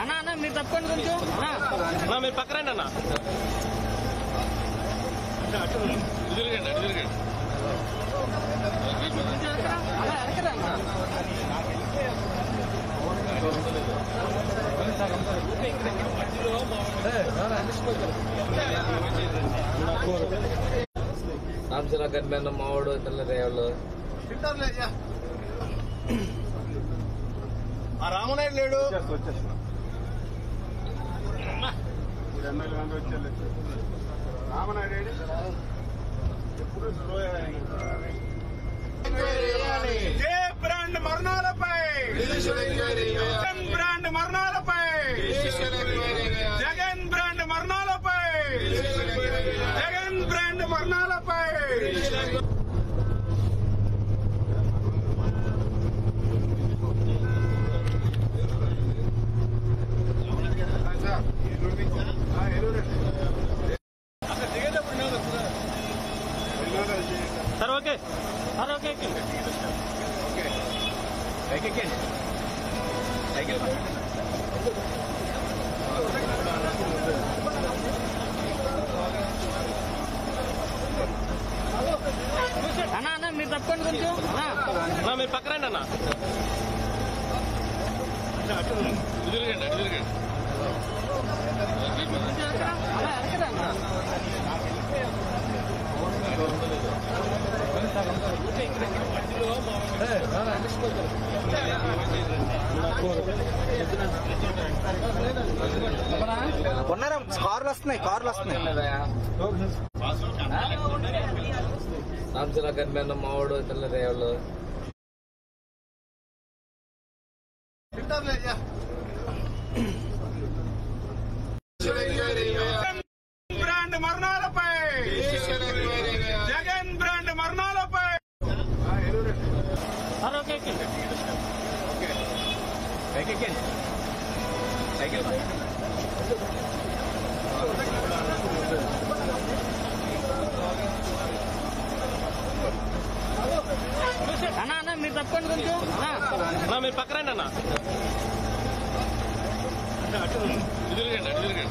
అన్న అన్న మీరు తప్పండి కొంచెం అన్న అన్నా మీరు పక్క రండి అన్న ఇటు తిరగండి అటు తిరగండి కొంచెం ఎక్కరా? అన్న ఎక్కరా అన్న సాంసరా కనిపెన్న మావాడు ఇతరుల రేవాళ్ళు ఆ రామనాయుడు లేడు రామనాయుడు ఎప్పుడు స్లో జే బ్రాండ్ మరణాలపై జగన్ బ్రాండ్ మరణాలపై జగన్ బ్రాండ్ మరణాలపై జగన్ బ్రాండ్ మరణాలపై సార్ ఓకే సార్ ఓకే అన్న అన్న మీరు తప్పండి కొంచెం అన్న అన్నా మీరు పక్క రండి అన్న ఇటు తిరగండి అటు తిరగండి కొంచెం ఎక్కరా? అన్న ఎక్కరా అన్న ఉన్నారా కార్లు వస్తున్నాయి కార్లు వస్తున్నాయి సాంసరా కనిపెన్న మావాడు ఇతరుల రేవాళ్ళు జగన్ బ్రాండ్ మరణాలపై జగన్ బ్రాండ్ మరణాలపై సార్ ఓకే అన్న అన్న మీరు తప్పండి కొంచెం అన్న అన్నా మీరు పక్క రండి అన్న ఇటు తిరగండి అటు తిరగండి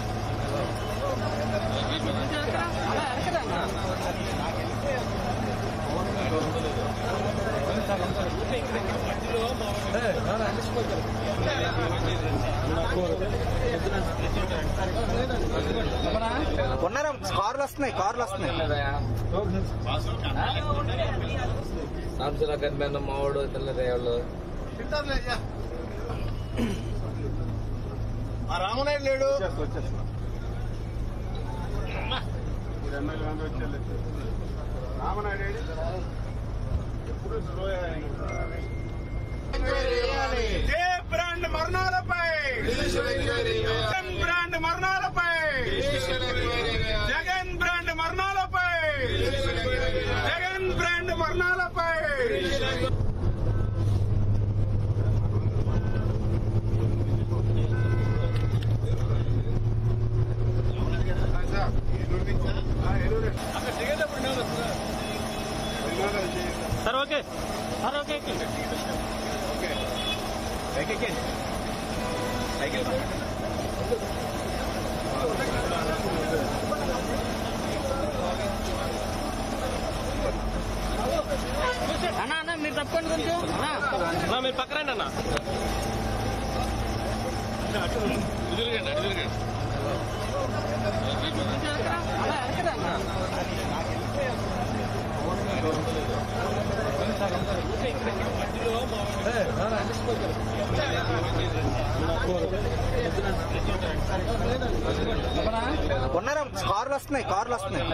కొంచెం ఎక్కరా? అన్న ఎక్కరా అన్న ఉన్నారా కార్లు వస్తున్నాయి కార్లు వస్తున్నాయి సాంసరా కనిపెన్న మావాడు ఇతరుల రేవాళ్ళు ఆ రామనాయుడు లేడు రామనాయుడు ఎప్పుడు స్లో జే బ్రాండ్ మరణాలపై జగన్ బ్రాండ్ మరణాలపై జగన్ బ్రాండ్ మరణాలపై జగన్ బ్రాండ్ మరణాలపై సార్ ఓకే సార్ ఓకే అన్న అన్న మీరు తప్పండి కొంచెం అన్న అన్నా మీరు పక్క రండి అన్న ఇటు తిరగండి అటు తిరగండి కొంచెం ఎక్కరా? అన్న ఎక్కరా అన్న ఉన్నారా కార్లు వస్తున్నాయి కార్లు వస్తున్నాయి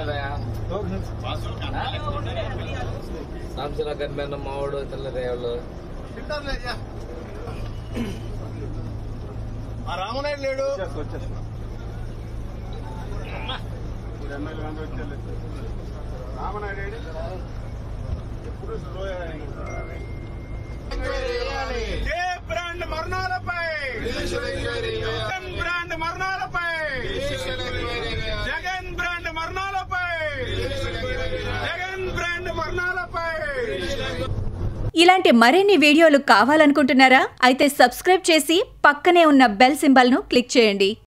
సాంసరా కనిపెన్న మావాడు ఇతరుల రేవాళ్ళు ఆ రామనాయుడు లేడు రామనాయుడు ఎప్పుడు స్లో జే బ్రాండ్ మరణాలపై జగన్ బ్రాండ్ మరణాలపై జగన్ బ్రాండ్ మరణాలపై జగన్ బ్రాండ్ మరణాలపై ఇలాంటి మరిన్ని వీడియోలు కావాలనుకుంటున్నారా అయితే సబ్స్క్రైబ్ చేసి పక్కనే ఉన్న బెల్ సింబల్ను క్లిక్ చేయండి